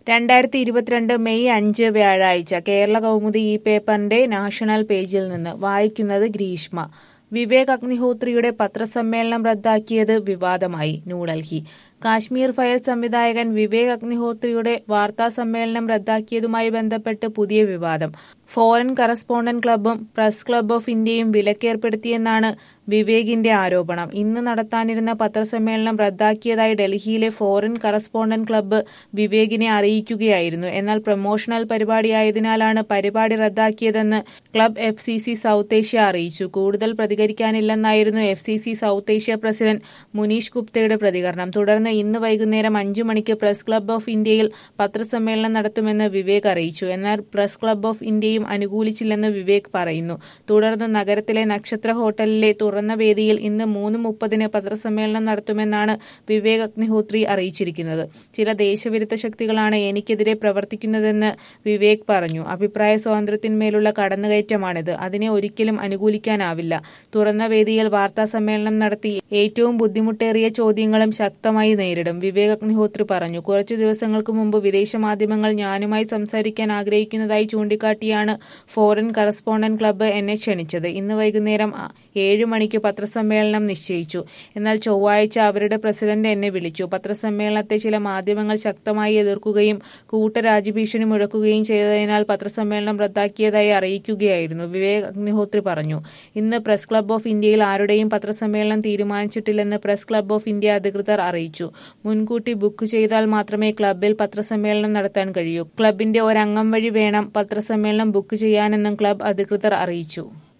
രണ്ടായിരത്തി ഇരുപത്തിരണ്ട് മെയ് അഞ്ച് വ്യാഴാഴ്ച കേരള കൗമുദി ഈ പേപ്പറിന്റെ നാഷണൽ പേജിൽ നിന്ന് വായിക്കുന്നത് ഗ്രീഷ്മ വിവേക് അഗ്നിഹോത്രിയുടെ പത്രസമ്മേളനം റദ്ദാക്കിയത് വിവാദമായി ന്യൂഡൽഹി കാശ്മീർ ഫയൽ സംവിധായകൻ വിവേക് അഗ്നിഹോത്രിയുടെ വാർത്താ സമ്മേളനം റദ്ദാക്കിയതുമായി ബന്ധപ്പെട്ട് പുതിയ വിവാദം ഫോറിൻ കറസ്പോണ്ടന്റ് ക്ലബ്ബും പ്രസ് ക്ലബ്ബ് ഓഫ് ഇന്ത്യയും വിലക്കേർപ്പെടുത്തിയെന്നാണ് വിവേകിന്റെ ആരോപണം ഇന്ന് നടത്താനിരുന്ന പത്രസമ്മേളനം റദ്ദാക്കിയതായി ഡൽഹിയിലെ ഫോറിൻ കറസ്പോണ്ടന്റ് ക്ലബ്ബ് വിവേകിനെ അറിയിക്കുകയായിരുന്നു എന്നാൽ പ്രമോഷണൽ പരിപാടിയായതിനാലാണ് പരിപാടി റദ്ദാക്കിയതെന്ന് club F C C south Asia അറിയിച്ചു കൂടുതൽ പ്രതികരിക്കാനില്ലെന്നായിരുന്നു F C C south Asia president Munish ഗുപ്തയുടെ പ്രതികരണം തുടർന്ന് ഇന്ന് വൈകുന്നേരം അഞ്ചു മണിക്ക് പ്രസ് ക്ലബ്ബ് ഓഫ് ഇന്ത്യയിൽ പത്രസമ്മേളനം നടത്തുമെന്ന് വിവേക് അറിയിച്ചു എന്നാൽ പ്രസ് ക്ലബ്ബ് ഓഫ് ഇന്ത്യയും അനുകൂലിച്ചില്ലെന്ന് വിവേക് പറയുന്നു തുടർന്ന് നഗരത്തിലെ നക്ഷത്ര ഹോട്ടലിലെ തുറന്ന വേദിയിൽ ഇന്ന് മൂന്ന് മുപ്പതിന് പത്രസമ്മേളനം നടത്തുമെന്നാണ് വിവേക് അഗ്നിഹോത്രി അറിയിച്ചിരിക്കുന്നത് ചില ദേശവിരുദ്ധ ശക്തികളാണ് എനിക്കെതിരെ പ്രവർത്തിക്കുന്നതെന്ന് വിവേക് പറഞ്ഞു അഭിപ്രായ സ്വാതന്ത്ര്യത്തിന്മേലുള്ള കടന്നുകയറ്റമാണിത് അതിനെ ഒരിക്കലും അനുകൂലിക്കാനാവില്ല തുറന്ന വേദിയിൽ വാർത്താ സമ്മേളനം നടത്തി ഏറ്റവും ബുദ്ധിമുട്ടേറിയ ചോദ്യങ്ങളും ശക്തമായി നേരിടും വിവേക് അഗ്നിഹോത്രി പറഞ്ഞു കുറച്ചു ദിവസങ്ങൾക്ക് മുമ്പ് വിദേശ മാധ്യമങ്ങൾ ഞാനുമായി സംസാരിക്കാൻ ആഗ്രഹിക്കുന്നതായി ചൂണ്ടിക്കാട്ടിയാണ് ഫോറിൻ കറസ്പോണ്ടന്റ് ക്ലബ്ബ് എന്നെ ക്ഷണിച്ചത് ഇന്ന് വൈകുന്നേരം ഏഴ് മണിക്ക് പത്രസമ്മേളനം നിശ്ചയിച്ചു എന്നാൽ ചൊവ്വാഴ്ച അവരുടെ പ്രസിഡന്റ് എന്നെ വിളിച്ചു പത്രസമ്മേളനത്തെ ചില മാധ്യമങ്ങൾ ശക്തമായി എതിർക്കുകയും കൂട്ടരാജ്യഭീഷണി മുഴക്കുകയും ചെയ്തതിനാൽ പത്രസമ്മേളനം റദ്ദാക്കിയതായി അറിയിക്കുകയായിരുന്നു വിവേക് അഗ്നിഹോത്രി പറഞ്ഞു ഇന്ന് പ്രസ് ക്ലബ്ബ് ഓഫ് ഇന്ത്യയിൽ ആരുടെയും പത്രസമ്മേളനം തീരുമാനിച്ചിട്ടില്ലെന്ന് പ്രസ് ക്ലബ്ബ് ഓഫ് ഇന്ത്യ അധികൃതർ അറിയിച്ചു മുൻകൂട്ടി ബുക്ക് ചെയ്താൽ മാത്രമേ ക്ലബ്ബിൽ പത്രസമ്മേളനം നടത്താൻ കഴിയൂ ക്ലബിന്റെ ഒരംഗം വഴി വേണം പത്രസമ്മേളനം ബുക്ക് ചെയ്യാനെന്നും ക്ലബ്ബ് അധികൃതർ അറിയിച്ചു